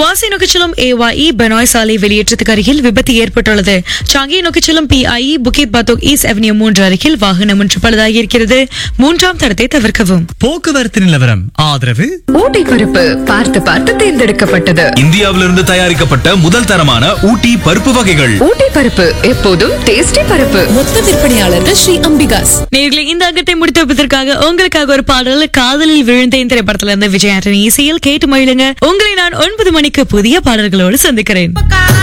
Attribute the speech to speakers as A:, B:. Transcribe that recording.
A: காசி நோக்கிச் செல்லும் ஏவாஇ பெனாய் சாலை வெளியேற்றத்துக்கு அருகில் விபத்து ஏற்பட்டுள்ளது சாங்கி நோக்கிச் செல்லும் PIE Bukit Batok East Avenue மூன்று அருகில் வாகனம் ஒன்று பழுதாகி இருக்கிறது மூன்றாம் தடத்தை தவிர்க்கவும்
B: போக்குவரத்து நிலவரம் ஆதரவு
C: ஊட்டி பருப்பு பார்த்து பார்த்து தேர்ந்தெடுக்கப்பட்டது
D: இந்தியாவிலிருந்து தயாரிக்கப்பட்ட முதல் தரமான ஊட்டி பருப்பு வகைகள்
C: ஊட்டி பருப்பு எப்போதும் டேஸ்டி பருப்பு
E: மொத்த விற்பனையாளர்கள் ஸ்ரீ அம்பிகாஸ்
A: நேர்களை இந்த அங்கத்தை முடித்து வைப்பதற்காக உங்களுக்காக ஒரு பாடல் காதலில் விழுந்த இந்த திரைப்படத்துல இருந்து விஜய் ஆண்டனி இசையில் கேட்டு மகிழுங்க உங்களை நான் ஒன்பது மணிக்கு புதிய பாடல்களோடு சந்திக்கிறேன்